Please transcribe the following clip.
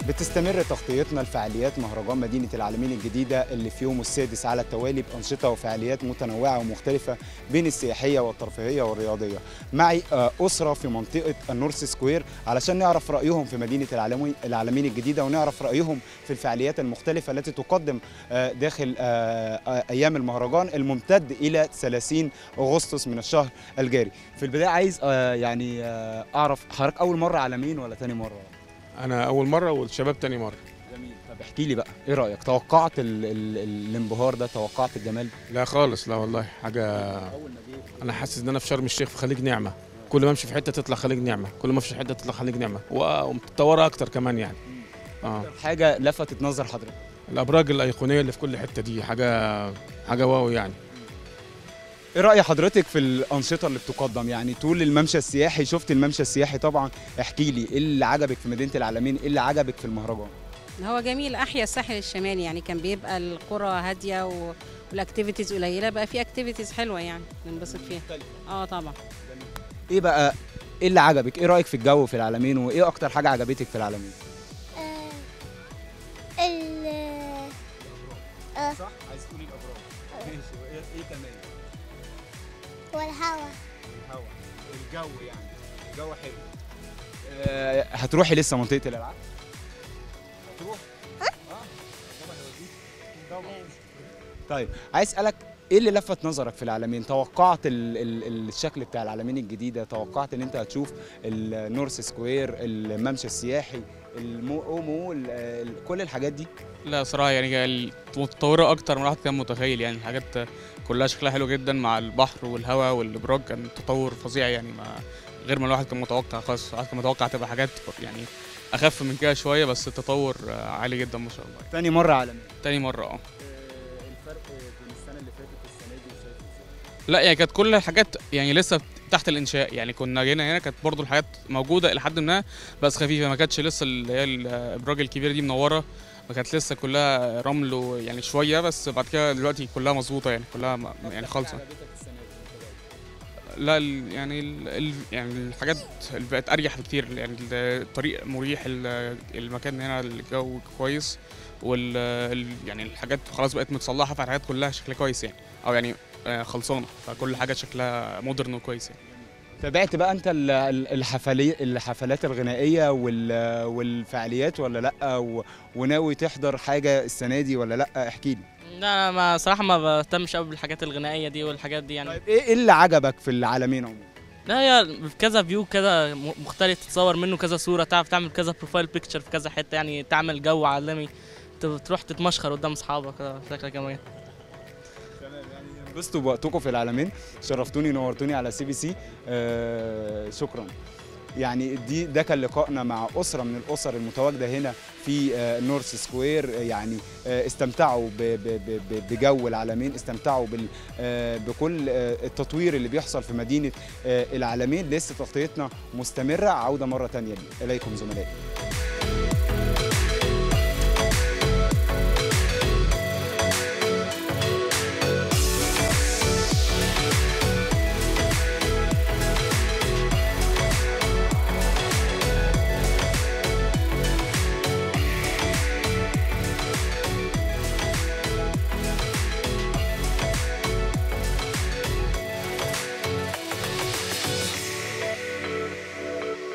بتستمر تغطيتنا لفعاليات مهرجان مدينة العالمين الجديدة اللي في يومه السادس على التوالي بأنشطة وفعاليات متنوعة ومختلفة بين السياحية والترفيهية والرياضية معي آه، أسرة في منطقة النورس سكوير علشان نعرف رأيهم في مدينة العالمين العالمين الجديدة ونعرف رأيهم في الفعاليات المختلفة التي تقدم آه، داخل آه، آه، أيام المهرجان الممتد إلى 30 أغسطس من الشهر الجاري في البداية عايز آه، يعني آه، أعرف حضرتك أول مرة عالمين ولا تاني مرة؟ انا اول مره والشباب تاني مره جميل طب احكي لي بقى ايه رايك توقعت ال ال ال الانبهار ده توقعت الجمال لا خالص لا والله حاجه اول ما جيت انا حاسس ان انا في شرم الشيخ في خليج نعمه كل ما امشي في حته تطلع خليج نعمه كل ما امشي في حته تطلع خليج نعمه و- ومتطوره اكتر كمان يعني اه حاجه لفتت نظر حضرتك الابراج الايقونيه اللي في كل حته دي حاجه حاجه واو يعني ايه راي حضرتك في الانشطه اللي بتقدم يعني طول الممشى السياحي شفت الممشى السياحي طبعا احكي لي ايه اللي عجبك في مدينه العالمين ايه اللي عجبك في المهرجان هو جميل احيا الساحل الشمالي يعني كان بيبقى القرى هاديه و... والاكتيفيتيز قليله بقى في اكتيفيتيز حلوه يعني ننبسط فيها اه طبعا ايه بقى ايه اللي عجبك ايه رايك في الجو في العالمين وايه اكتر حاجه عجبتك في العالمين آه، ال آه، صح عايز تقولي الابراج ماشي وايه ايه كمان والهوا الهواء الجو يعني الجو حلو أه هتروحي لسه منطقه الالعاب هتروح اه طبعا هيوديك. طبعا طيب عايز اسالك ايه اللي لفت نظرك في العالمين توقعت ال ال الشكل بتاع العالمين الجديده توقعت ان انت هتشوف النورث سكوير الممشى السياحي المو مول ال- كل الحاجات دي لا صراحة يعني هي متطورة أكتر من الواحد كان متخيل يعني الحاجات كلها شكلها حلو جدا مع البحر والهواء والإبراج كان تطور فظيع يعني ما غير ما الواحد كان متوقع خالص الواحد كان متوقع تبقى حاجات يعني أخف من كده شوية بس التطور آه، عالي جدا ما شاء الله تاني مره عالمين تاني مرة اه الفرق بين السنه اللي فاتت والسنه دي شايف ازاي لا يعني كانت كل الحاجات يعني لسه تحت الإنشاء يعني كنا جينا هنا كانت برضو الحاجات موجودة إلى حد ما بس خفيفة ما كانتش لسه اللي هي الإبراج الكبيرة دي منورة ما كانت لسه كلها رمل ويعني شوية بس بعد كده دلوقتي كلها مظبوطة يعني كلها م- يعني خالصة عجبتك السنه دي لا ال- يعني ال ال يعني الحاجات اللي بقت اريح بكتير يعني الطريق مريح ال- المكان هنا الجو كويس وال ال- يعني الحاجات خلاص بقت متصلحه فالحاجات كلها شكلها كويس يعني او يعني آه، خلصانه فكل حاجه شكلها مودرن وكويس يعني تابعت بقى انت ال- ال- الحفلي الحفلات الغنائيه وال- والفعاليات ولا لا و- وناوي تحضر حاجه السنه دي ولا لا احكي لي لا انا ما صراحه ما بهتمش قوي بالحاجات الغنائيه دي والحاجات دي يعني طيب ايه إيه اللي عجبك في العالمين عموما لا هي كذا فيو كذا م- مختلف تتصور منه كذا صوره تعرف تعمل كذا بروفايل بيكتشر في كذا حته يعني تعمل جو عالمي ت- تروح تتمشخر قدام اصحابك كده شكلها جميل تمام يعني انبسطوا بوقتكم في العالمين شرفتوني نورتوني على سي بي سي آه شكرا يعني دي ده كان لقائنا مع اسره من الاسر المتواجده هنا في آه نورث سكوير آه، يعني آه استمتعوا ب- ب- ب- ب- بجو العالمين استمتعوا بال آه بكل آه التطوير اللي بيحصل في مدينه آه العالمين لسه تغطيتنا مستمره عوده مره تانية لي. اليكم زملائي